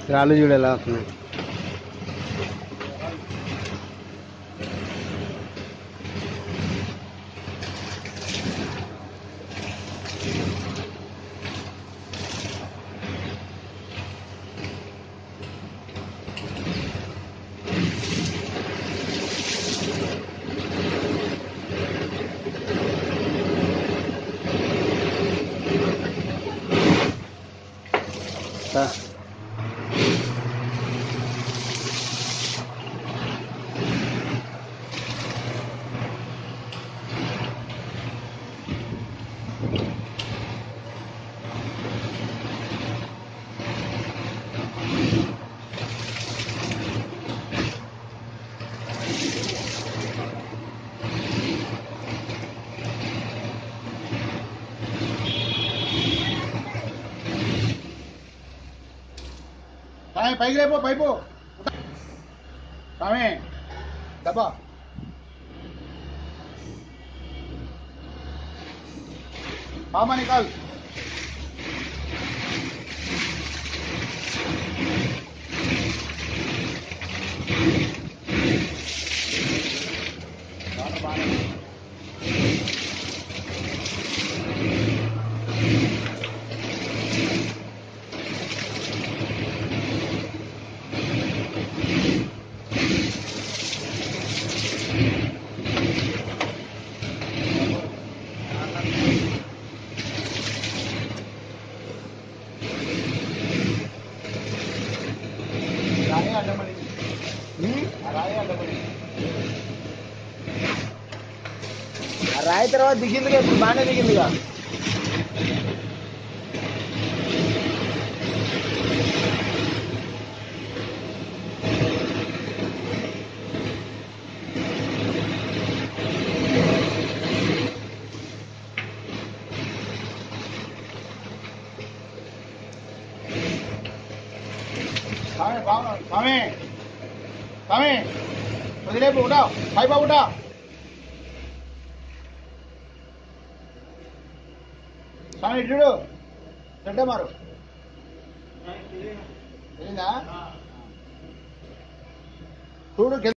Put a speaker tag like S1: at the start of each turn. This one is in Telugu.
S1: రాళ్ళు చూడు ఎలా వస్తున్నాయి ఆ.
S2: స్వామి పైకి రేపు పైపు స్వామి డబ్బా మామ నికాల్ రాయి అడ్డమని రాయి అడ్డమని
S1: ఆ రాయి తర్వాత దిగిందిగా ఇప్పుడు బాగానే దిగిందిగా
S2: స్వామి బాగున్నాడు స్వామి స్వామి వదిలేపు ఉంటావు పైపా ఉంటా స్వామి ఇటు చూడు గడ్డ మారు తెలియదా చూడు